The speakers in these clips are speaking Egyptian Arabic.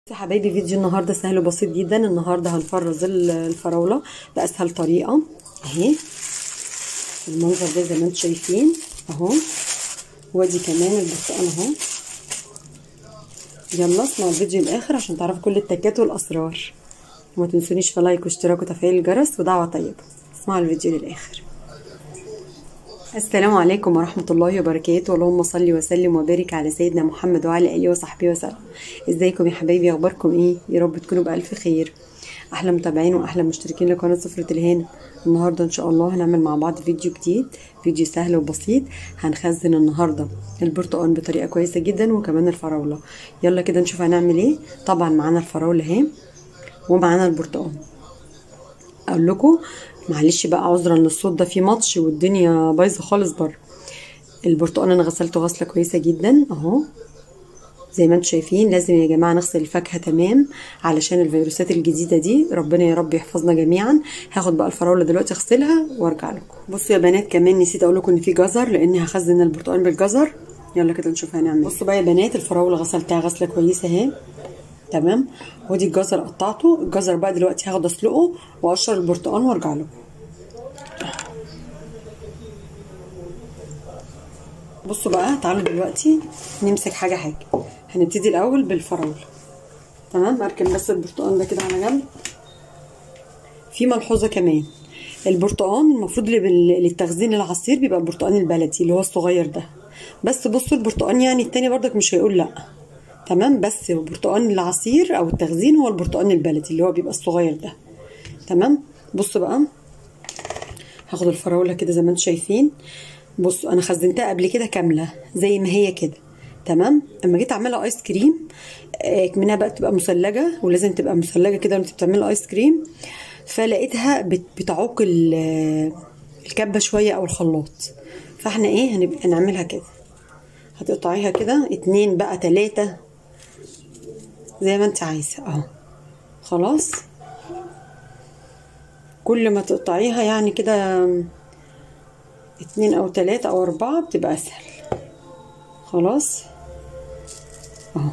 يا حبايبي فيديو النهارده سهل وبسيط جدا النهارده هنفرز ال- الفراوله باسهل طريقه اهي المنظر ده زي ما انتم شايفين اهو وادي كمان البرتقال اهو يلا اسمعوا الفيديو الاخر عشان تعرفوا كل التكات والاسرار وما تنسونيش في لايك واشتراك وتفعيل الجرس ودعوه طيبه اسمعوا الفيديو للاخر السلام عليكم ورحمة الله وبركاته اللهم صل وسلم وبارك على سيدنا محمد وعلى آله وصحبه وسلم ازيكم يا حبايبي اخباركم ايه يا رب تكونوا بألف خير احلى متابعين واحلى مشتركين لقناة سفرة الهنا النهاردة ان شاء الله هنعمل مع بعض فيديو جديد فيديو سهل وبسيط هنخزن النهاردة البرتقال بطريقة كويسة جدا وكمان الفراولة يلا كده نشوف هنعمل ايه طبعا معانا الفراولة اهي ومعانا البرتقال اقول لكم معلش بقى عذرا للصوت ده في ماتش والدنيا بايظه خالص بره البرتقال انا غسلته غسله كويسه جدا اهو زي ما انتم شايفين لازم يا جماعه نغسل الفاكهه تمام علشان الفيروسات الجديده دي ربنا يا رب يحفظنا جميعا هاخد بقى الفراوله دلوقتي اغسلها وارجع لكم بصوا يا بنات كمان نسيت اقول لكم ان في جزر لاني هخزن البرتقال بالجزر يلا كده نشوف هنعمل بصوا بقى يا بنات الفراوله غسلتها غسله كويسه اهي تمام ودي الجزر قطعته الجزر بقى دلوقتي هاخد اسلقه واقشر البرتقال وارجع لكم بصوا بقى تعالوا دلوقتي نمسك حاجه حاجه هنبتدي الاول بالفراوله تمام اركن بس البرتقال ده كده على جنب في ملحوظه كمان البرتقال المفروض للتخزين العصير بيبقى البرتقال البلدي اللي هو الصغير ده بس بصوا البرتقال يعني التاني برضك مش هيقول لا تمام بس البرتقال العصير او التخزين هو البرتقال البلدي اللي هو بيبقى الصغير ده تمام بصوا بقى هاخد الفراوله كده زي ما انتم شايفين بصوا انا خزنتها قبل كده كامله زي ما هي كده تمام اما جيت اعملها ايس كريم آه منها بقى تبقى مثلجه ولازم تبقى مثلجه كده وانت بتعملي ايس كريم فلقيتها بتعوق الكبه شويه او الخلاط فاحنا ايه هنبقى نعملها كده هتقطعيها كده اتنين بقى تلاتة زي ما انت عايزة اهو خلاص كل ما تقطعيها يعني كده اتنين او تلاتة او اربعة بتبقى اسهل خلاص اهو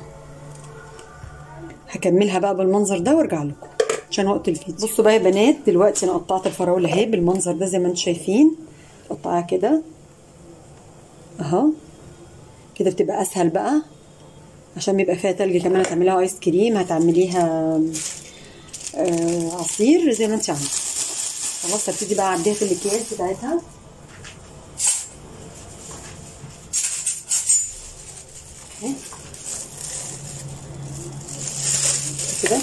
هكملها بقى بالمنظر ده وارجع لكم عشان وقت الفيديو بصوا بقى يا بنات دلوقتي انا قطعت الفراوله اهي بالمنظر ده زي ما انتم شايفين قطعها كده اهو كده بتبقى اسهل بقى عشان بيبقى فيها تلج كمان هتعمليها ايس كريم هتعمليها آه عصير زي ما انت عايزه خلاص هبتدي بقى اعديها في الاكياس بتاعتها كده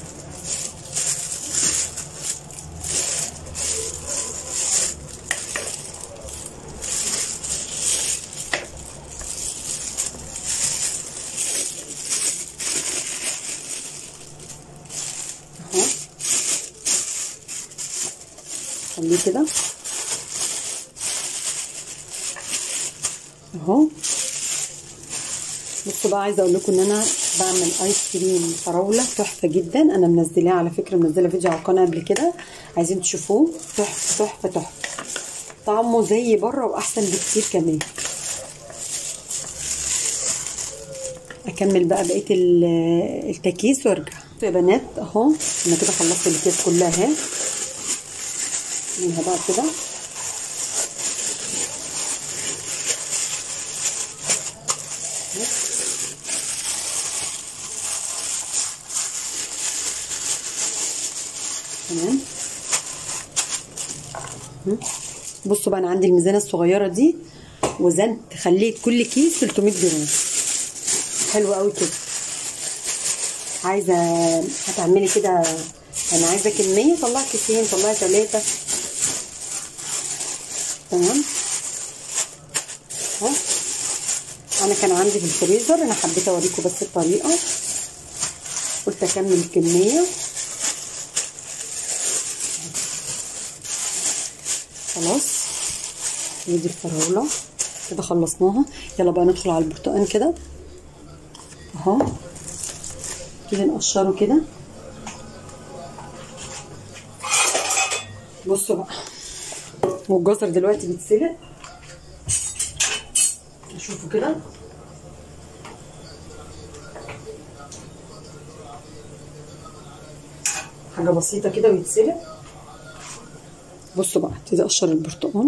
خليه كده اهو بصوا بقى عايزه اقول لكم ان انا بعمل ايس كريم فراوله تحفه جدا انا منزلاه على فكره منزله فيديو على القناه قبل كده عايزين تشوفوه تحفه تحفه تحفه طعمه زي بره واحسن بكتير كمان اكمل بقى بقيه التكيس وارجع يا بنات اهو انا كده خلصت الكيس كلها اهي منها بقى كده تمام بصوا بقى انا عندي الميزانه الصغيره دي وزنت خليت كل كيس 300 جرام حلو قوي كده عايزه هتعملي كده انا عايزه كميه طلع كيسين طلع ثلاثه تمام اهو انا كان عندي في الفريزر انا حبيت اوريكم بس الطريقه قلت اكمل الكميه خلاص ودي الفراوله كده خلصناها يلا بقى ندخل على البرتقال كده اهو كده نقشره كده بصوا بقى والجزر دلوقتي بيتسلق شوفوا كده حاجه بسيطه كده ويتسلق بصوا بقى ابتدي اقشر البرتقال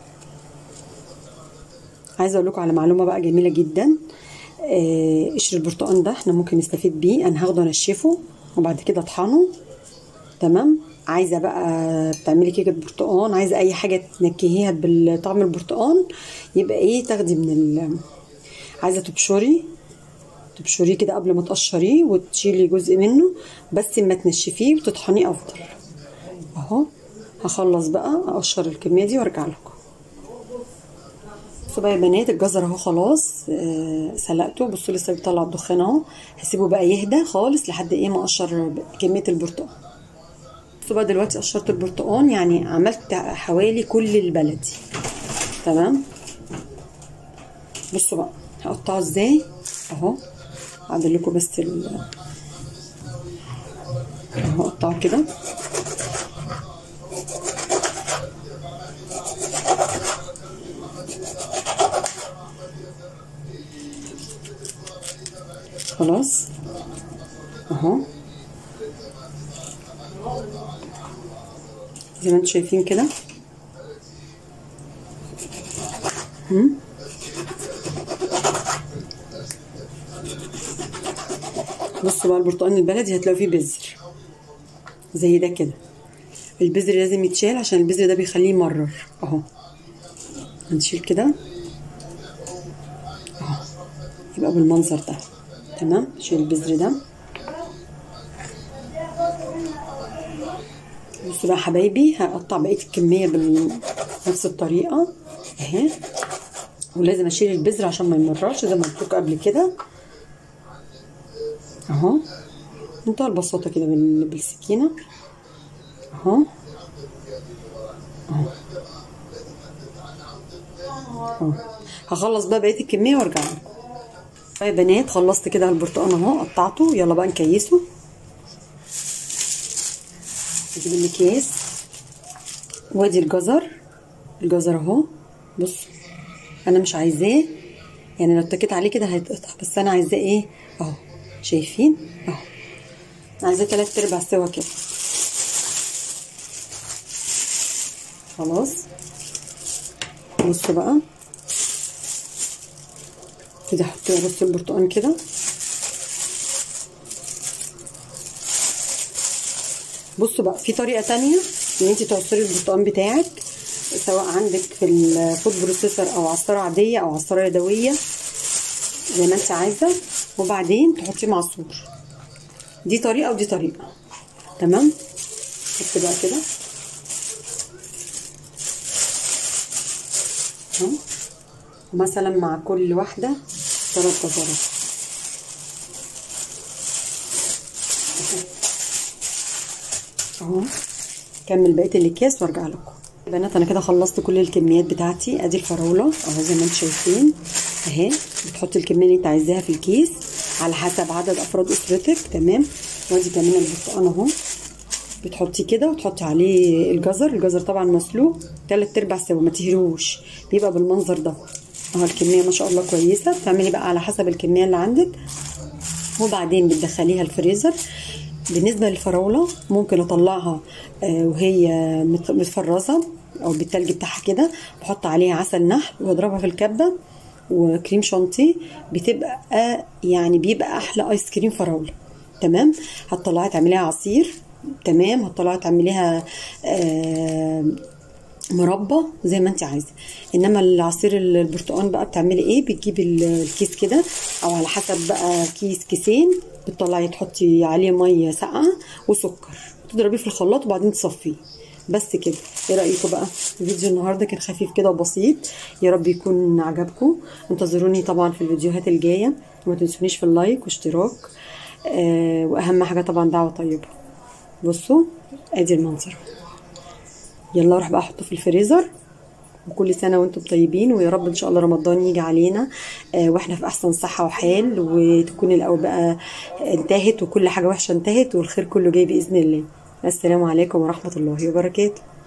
عايزه اقول لكم على معلومه بقى جميله جدا آه، قشر البرتقال ده احنا ممكن نستفيد بيه انا هاخده انشفه وبعد كده اطحنه تمام عايزه بقى بتعملي كيكه برتقال عايزه اي حاجه تنكهيها بالطعم البرتقال يبقى ايه تاخدي من ال عايزه تبشري تبشريه كده قبل ما تقشريه وتشيلي جزء منه بس ما تنشفيه وتطحنيه افضل اهو هخلص بقى اقشر الكميه دي وارجع لكم بصوا بقى يا بنات الجزر اهو خلاص آه سلقته بصوا لسه بيطلع الدخان اهو هسيبه بقى يهدى خالص لحد ايه ما اقشر كميه البرتقال بصوا بقى دلوقتي قشرت البرتقال يعني عملت حوالي كل البلدي تمام بصوا بقى هقطعه ازاي اهو هعدل لكم بس ال اهو اقطعه كده خلاص اهو زي ما انتم شايفين كده هم؟ بصوا بقى البرتقال البلدي هتلاقوا فيه بذر زي ده كده البذر لازم يتشال عشان البذر ده بيخليه يمرر اهو هنشيل كده اهو يبقى بالمنظر ده تمام شيل البذر ده بصوا بقى حبايبي هقطع بقيه الكميه بنفس الطريقه اهي ولازم اشيل البذر عشان ما يمررش زي ما قلت لكم قبل كده اهو بمنتهى البساطه كده بالسكينه اهو اهو اهو هخلص بقى بقيه الكميه وارجع لكم يا بنات خلصت كده البرتقال اهو قطعته يلا بقى نكيسه اجيب الاكياس وادي الجزر الجزر اهو بص انا مش عايزاه يعني لو اتكيت عليه كده هيتقطع بس انا عايزاه ايه اهو شايفين اهو عايزاه تلات ارباع سوا كده خلاص بصوا بقى كده احط رص البرتقال كده بصوا بقى في طريقه تانية ان انت تعصري البرتقال بتاعك سواء عندك في الفود بروسيسور او عصاره عاديه او عصاره يدويه زي ما انت عايزه وبعدين تحطيه معصور دي طريقه ودي طريقه تمام حط بقى كده اهو مثلا مع كل واحده ثلاث جزرات اهو كمل بقيه الاكياس وارجع لكم بنات انا كده خلصت كل الكميات بتاعتي ادي الفراوله اهو زي ما انتم شايفين اهي بتحطي الكميه اللي انت عايزاها في الكيس على حسب عدد افراد اسرتك تمام وادي كمان البرتقال اهو بتحطيه كده وتحطي عليه الجزر الجزر طبعا مسلوق تلات ارباع سوا ما تهروش بيبقى بالمنظر ده اهو الكميه ما شاء الله كويسه بتعملي بقى على حسب الكميه اللي عندك وبعدين بتدخليها الفريزر بالنسبه للفراوله ممكن اطلعها وهي متفرزه او بالتلج بتاعها كده بحط عليها عسل نحل واضربها في الكبه وكريم شانتيه بتبقى يعني بيبقى احلى ايس كريم فراوله تمام هتطلعي تعمليها عصير تمام هتطلعي تعمليها آه مربى زي ما انت عايزه انما العصير البرتقال بقى بتعملي ايه بتجيبي الكيس كده او على حسب بقى كيس كيسين بتطلعي تحطي عليه ميه ساقعه وسكر تضربيه في الخلاط وبعدين تصفيه بس كده ايه رايكم بقى الفيديو النهارده كان خفيف كده وبسيط يا رب يكون عجبكم انتظروني طبعا في الفيديوهات الجايه وما تنسونيش في اللايك واشتراك آه واهم حاجه طبعا دعوه طيبه بصوا ادي المنظر يلا اروح بقى احطه في الفريزر وكل سنة وانتم طيبين ويا رب ان شاء الله رمضان يجي علينا آه واحنا في احسن صحة وحال وتكون الاوبئة انتهت وكل حاجة وحشة انتهت والخير كله جاي باذن الله السلام عليكم ورحمة الله وبركاته